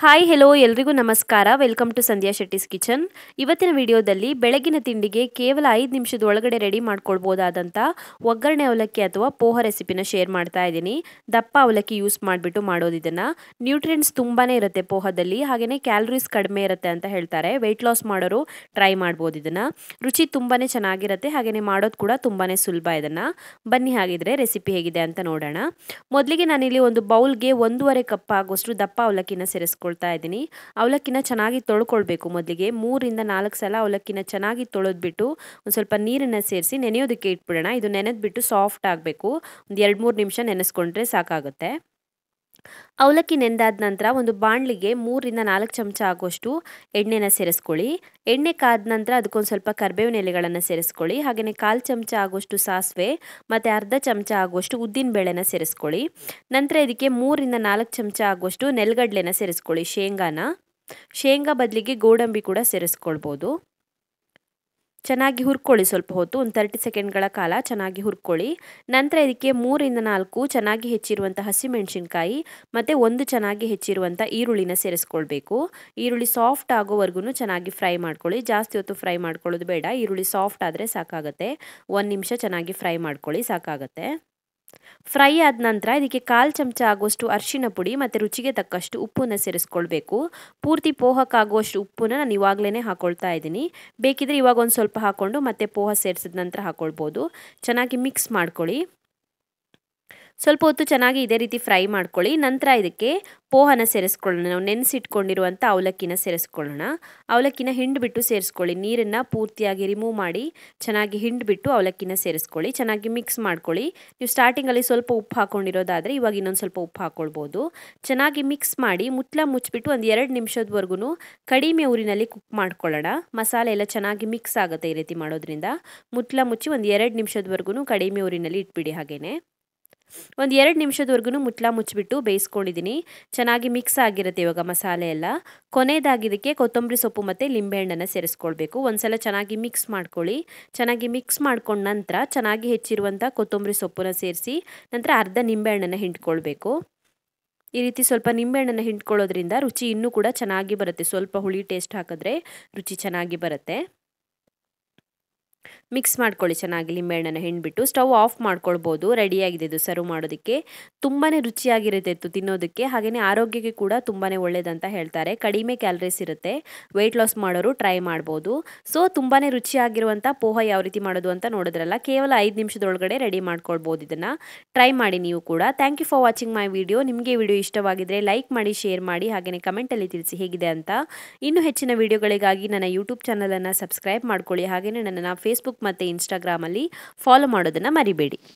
hi hello ಎಲ್ರಿಗೂ ನಮಸ್ಕಾರ welcome to Sandhya Shetty's kitchen ಇವತ್ತಿನ ವಿಡಿಯೋದಲ್ಲಿ ಬೆಳಗಿನ ತಿಂಡಿಗೆ ಕೇವಲ ಐದು ನಿಮಿಷದ ಒಳಗಡೆ ರೆಡಿ ಮಾಡ್ಕೊಳ್ಬೋದಾದಂಥ ಒಗ್ಗರಣೆ ಅವಲಕ್ಕಿ ಅಥವಾ ಪೋಹ ರೆಸಿಪಿನ ಶೇರ್ ಮಾಡ್ತಾ ಇದ್ದೀನಿ ದಪ್ಪ ಅವಲಕ್ಕಿ ಯೂಸ್ ಮಾಡಿಬಿಟ್ಟು ಮಾಡೋದು ಇದನ್ನು ನ್ಯೂಟ್ರಿಯೆಂಟ್ಸ್ ತುಂಬಾ ಇರುತ್ತೆ ಪೋಹದಲ್ಲಿ ಹಾಗೆಯೇ ಕ್ಯಾಲರೀಸ್ ಕಡಿಮೆ ಇರುತ್ತೆ ಅಂತ ಹೇಳ್ತಾರೆ ವೆಯ್ಟ್ ಲಾಸ್ ಮಾಡೋರು ಟ್ರೈ ಮಾಡ್ಬೋದು ಇದನ್ನು ರುಚಿ ತುಂಬಾ ಚೆನ್ನಾಗಿರುತ್ತೆ ಹಾಗೆಯೇ ಮಾಡೋದು ಕೂಡ ತುಂಬಾ ಸುಲಭ ಇದನ್ನು ಬನ್ನಿ ಹಾಗಿದ್ರೆ ರೆಸಿಪಿ ಹೇಗಿದೆ ಅಂತ ನೋಡೋಣ ಮೊದಲಿಗೆ ನಾನಿಲ್ಲಿ ಒಂದು ಬೌಲ್ಗೆ ಒಂದೂವರೆ ಕಪ್ ಆಗೋಷ್ಟು ದಪ್ಪ ಅವಲಕ್ಕಿನ ಸೇರಿಸ್ಕೊಳ್ತಾ ಇದ್ದೀನಿ ಅವಲಕ್ಕಿನ ಚೆನ್ನಾಗಿ ತೊಳ್ಕೊಳ್ಬೇಕು ಮೊದಲಿಗೆ ಮೂರಿಂದ ನಾಲ್ಕು ಸಲ ಅವಲಕ್ಕಿನ ಚೆನ್ನಾಗಿ ತೊಳೆದ್ಬಿಟ್ಟು ಒಂದು ಸ್ವಲ್ಪ ನೀರನ್ನು ಸೇರಿಸಿ ನೆನೆಯೋದಕ್ಕೆ ಇಟ್ಬಿಡೋಣ ಇದು ನೆನೆದ್ಬಿಟ್ಟು ಸಾಫ್ಟ್ ಆಗಬೇಕು ಒಂದು ಎರಡು ಮೂರು ನಿಮಿಷ ನೆನೆಸ್ಕೊಂಡ್ರೆ ಸಾಕಾಗುತ್ತೆ ಅವಲಕ್ಕಿ ನೆಂದಾದ ನಂತರ ಒಂದು ಬಾಣಲಿಗೆ ಮೂರಿಂದ ನಾಲ್ಕು ಚಮಚ ಆಗೋಷ್ಟು ಎಣ್ಣೆನ ಸೇರಿಸ್ಕೊಳ್ಳಿ ಎಣ್ಣೆ ಕಾದ ನಂತರ ಅದಕ್ಕೊಂದು ಸ್ವಲ್ಪ ಕರ್ಬೇವಿನ ಎಲೆಗಳನ್ನು ಸೇರಿಸ್ಕೊಳ್ಳಿ ಹಾಗೆಯೇ ಕಾಲು ಚಮಚ ಆಗೋಷ್ಟು ಸಾಸಿವೆ ಮತ್ತು ಅರ್ಧ ಚಮಚ ಆಗೋಷ್ಟು ಉದ್ದಿನ ಬೇಳೆನ ಸೇರಿಸ್ಕೊಳ್ಳಿ ನಂತರ ಇದಕ್ಕೆ ಮೂರಿಂದ ನಾಲ್ಕು ಚಮಚ ಆಗೋಷ್ಟು ನೆಲಗಡ್ಲೆನ ಸೇರಿಸ್ಕೊಳ್ಳಿ ಶೇಂಗಾನ ಶೇಂಗಾ ಬದಲಿಗೆ ಗೋಡಂಬಿ ಕೂಡ ಸೇರಿಸ್ಕೊಳ್ಬೋದು ಚೆನ್ನಾಗಿ ಹುರ್ಕೊಳ್ಳಿ ಸ್ವಲ್ಪ ಹೊತ್ತು ಒಂದು ತರ್ಟಿ ಸೆಕೆಂಡ್ಗಳ ಕಾಲ ಚೆನ್ನಾಗಿ ಹುರ್ಕೊಳ್ಳಿ ನಂತರ ಇದಕ್ಕೆ ಮೂರಿಂದ ನಾಲ್ಕು ಚೆನ್ನಾಗಿ ಹೆಚ್ಚಿರುವಂಥ ಹಸಿಮೆಣಸಿನ್ಕಾಯಿ ಮತ್ತು ಒಂದು ಚೆನ್ನಾಗಿ ಹೆಚ್ಚಿರುವಂಥ ಈರುಳ್ಳಿನ ಸೇರಿಸ್ಕೊಳ್ಬೇಕು ಈರುಳ್ಳಿ ಸಾಫ್ಟ್ ಆಗೋವರೆಗೂ ಚೆನ್ನಾಗಿ ಫ್ರೈ ಮಾಡ್ಕೊಳ್ಳಿ ಜಾಸ್ತಿ ಹೊತ್ತು ಫ್ರೈ ಮಾಡ್ಕೊಳ್ಳೋದು ಬೇಡ ಈರುಳ್ಳಿ ಸಾಫ್ಟ್ ಆದರೆ ಸಾಕಾಗುತ್ತೆ ಒಂದು ನಿಮಿಷ ಚೆನ್ನಾಗಿ ಫ್ರೈ ಮಾಡ್ಕೊಳ್ಳಿ ಸಾಕಾಗುತ್ತೆ ಫ್ರೈ ಆದ ನಂತರ ಇದಕ್ಕೆ ಕಾಲು ಚಮಚ ಆಗುವಷ್ಟು ಅರಿಶಿನ ಪುಡಿ ಮತ್ತು ರುಚಿಗೆ ತಕ್ಕಷ್ಟು ಉಪ್ಪನ್ನು ಸೇರಿಸ್ಕೊಳ್ಬೇಕು ಪೂರ್ತಿ ಪೋಹಕ್ಕಾಗುವಷ್ಟು ಉಪ್ಪನ್ನ ನಾನು ಇವಾಗಲೇ ಹಾಕೊಳ್ತಾ ಇದ್ದೀನಿ ಬೇಕಿದ್ರೆ ಇವಾಗ ಒಂದು ಸ್ವಲ್ಪ ಹಾಕ್ಕೊಂಡು ಮತ್ತೆ ಪೋಹ ಸೇರಿಸಿದ ನಂತರ ಹಾಕ್ಕೊಳ್ಬೋದು ಚೆನ್ನಾಗಿ ಮಿಕ್ಸ್ ಮಾಡ್ಕೊಳ್ಳಿ ಸ್ವಲ್ಪ ಹೊತ್ತು ಚೆನ್ನಾಗಿ ಇದೇ ರೀತಿ ಫ್ರೈ ಮಾಡ್ಕೊಳ್ಳಿ ನಂತರ ಇದಕ್ಕೆ ಪೋಹನ ಸೇರಿಸ್ಕೊಳ್ಳೋಣ ನಾವು ನೆನೆಸಿಟ್ಕೊಂಡಿರುವಂಥ ಅವಲಕ್ಕಿನ ಸೇರಿಸ್ಕೊಳ್ಳೋಣ ಅವಲಕ್ಕಿನ ಹಿಂಡ್ಬಿಟ್ಟು ಸೇರಿಸ್ಕೊಳ್ಳಿ ನೀರನ್ನು ಪೂರ್ತಿಯಾಗಿ ರಿಮೂವ್ ಮಾಡಿ ಚೆನ್ನಾಗಿ ಹಿಂಡ್ಬಿಟ್ಟು ಅವಲಕ್ಕಿನ ಸೇರಿಸ್ಕೊಳ್ಳಿ ಚೆನ್ನಾಗಿ ಮಿಕ್ಸ್ ಮಾಡ್ಕೊಳ್ಳಿ ನೀವು ಸ್ಟಾರ್ಟಿಂಗಲ್ಲಿ ಸ್ವಲ್ಪ ಉಪ್ಪು ಹಾಕ್ಕೊಂಡಿರೋದಾದರೆ ಇವಾಗ ಇನ್ನೊಂದು ಸ್ವಲ್ಪ ಉಪ್ಪು ಹಾಕ್ಕೊಳ್ಬೋದು ಚೆನ್ನಾಗಿ ಮಿಕ್ಸ್ ಮಾಡಿ ಮುತ್ಲ ಮುಚ್ಚಿಬಿಟ್ಟು ಒಂದು ಎರಡು ನಿಮಿಷದವರೆಗೂ ಕಡಿಮೆ ಊರಿನಲ್ಲಿ ಕುಕ್ ಮಾಡ್ಕೊಳ್ಳೋಣ ಮಸಾಲೆ ಎಲ್ಲ ಚೆನ್ನಾಗಿ ಮಿಕ್ಸ್ ಆಗುತ್ತೆ ಈ ರೀತಿ ಮಾಡೋದ್ರಿಂದ ಮುತ್ಲ ಮುಚ್ಚಿ ಒಂದು ಎರಡು ನಿಮಿಷದವರೆಗೂ ಕಡಿಮೆ ಊರಿನಲ್ಲಿ ಇಟ್ಬಿಡಿ ಹಾಗೇನೆ ಒಂದು ಎರಡು ನಿಮಿಷದವರೆಗೂ ಮುಟ್ಲ ಮುಚ್ಚಿಬಿಟ್ಟು ಬೇಯಿಸ್ಕೊಂಡಿದ್ದೀನಿ ಚೆನ್ನಾಗಿ ಮಿಕ್ಸ್ ಆಗಿರುತ್ತೆ ಇವಾಗ ಮಸಾಲೆ ಎಲ್ಲ ಕೊನೆಯದಾಗಿದ್ದಕ್ಕೆ ಕೊತ್ತಂಬರಿ ಸೊಪ್ಪು ಮತ್ತು ಲಿಂಬೆಹಣ್ಣನ್ನು ಸೇರಿಸ್ಕೊಳ್ಬೇಕು ಒಂದ್ಸಲ ಚೆನ್ನಾಗಿ ಮಿಕ್ಸ್ ಮಾಡ್ಕೊಳ್ಳಿ ಚೆನ್ನಾಗಿ ಮಿಕ್ಸ್ ಮಾಡ್ಕೊಂಡ ನಂತರ ಚೆನ್ನಾಗಿ ಹೆಚ್ಚಿರುವಂಥ ಕೊತ್ತಂಬರಿ ಸೊಪ್ಪನ್ನ ಸೇರಿಸಿ ನಂತರ ಅರ್ಧ ನಿಂಬೆಹಣ್ಣನ್ನು ಹಿಂಡ್ಕೊಳ್ಬೇಕು ಈ ರೀತಿ ಸ್ವಲ್ಪ ನಿಂಬೆಹಣ್ಣನ್ನು ಹಿಂಡ್ಕೊಳ್ಳೋದ್ರಿಂದ ರುಚಿ ಇನ್ನೂ ಕೂಡ ಚೆನ್ನಾಗಿ ಬರುತ್ತೆ ಸ್ವಲ್ಪ ಹುಳಿ ಟೇಸ್ಟ್ ಹಾಕಿದ್ರೆ ರುಚಿ ಚೆನ್ನಾಗಿ ಬರುತ್ತೆ ಮಿಕ್ಸ್ ಮಾಡ್ಕೊಳ್ಳಿ ಚೆನ್ನಾಗಿ ಲಿಂಬೆಹಣ್ಣನ್ನು ಹಿಂಡ್ಬಿಟ್ಟು ಸ್ಟವ್ ಆಫ್ ಮಾಡ್ಕೊಳ್ಬೋದು ರೆಡಿಯಾಗಿದೆ ಇದು ಸರ್ವ್ ಮಾಡೋದಕ್ಕೆ ತುಂಬಾ ರುಚಿಯಾಗಿರುತ್ತೆ ಇತ್ತು ತಿನ್ನೋದಕ್ಕೆ ಹಾಗೆಯೇ ಆರೋಗ್ಯಕ್ಕೆ ಕೂಡ ತುಂಬಾ ಒಳ್ಳೇದಂತ ಹೇಳ್ತಾರೆ ಕಡಿಮೆ ಕ್ಯಾಲರೀಸ್ ಇರುತ್ತೆ ವೆಯ್ಟ್ ಲಾಸ್ ಮಾಡೋರು ಟ್ರೈ ಮಾಡ್ಬೋದು ಸೊ ತುಂಬಾ ರುಚಿಯಾಗಿರುವಂಥ ಪೋಹ ಯಾವ ರೀತಿ ಮಾಡೋದು ಅಂತ ನೋಡಿದ್ರಲ್ಲ ಕೇವಲ ಐದು ನಿಮಿಷದೊಳಗಡೆ ರೆಡಿ ಮಾಡ್ಕೊಳ್ಬೋದು ಇದನ್ನು ಟ್ರೈ ಮಾಡಿ ನೀವು ಕೂಡ thank you for watching my video ನಿಮಗೆ ವಿಡಿಯೋ ಇಷ್ಟವಾಗಿದ್ದರೆ ಲೈಕ್ ಮಾಡಿ ಶೇರ್ ಮಾಡಿ ಹಾಗೆಯೇ ಕಮೆಂಟಲ್ಲಿ ತಿಳಿಸಿ ಹೇಗಿದೆ ಅಂತ ಇನ್ನೂ ಹೆಚ್ಚಿನ ವಿಡಿಯೋಗಳಿಗಾಗಿ ನನ್ನ ಯೂಟ್ಯೂಬ್ ಚಾನಲನ್ನು ಸಬ್ಸ್ಕ್ರೈಬ್ ಮಾಡ್ಕೊಳ್ಳಿ ಹಾಗೆಯೇ ನನ್ನನ್ನು ಫೇಸ್ಬುಕ್ ಮತ್ತು ಇನ್ಸ್ಟಾಗ್ರಾಮಲ್ಲಿ ಫಾಲೋ ಮಾಡೋದನ್ನು ಮರಿಬೇಡಿ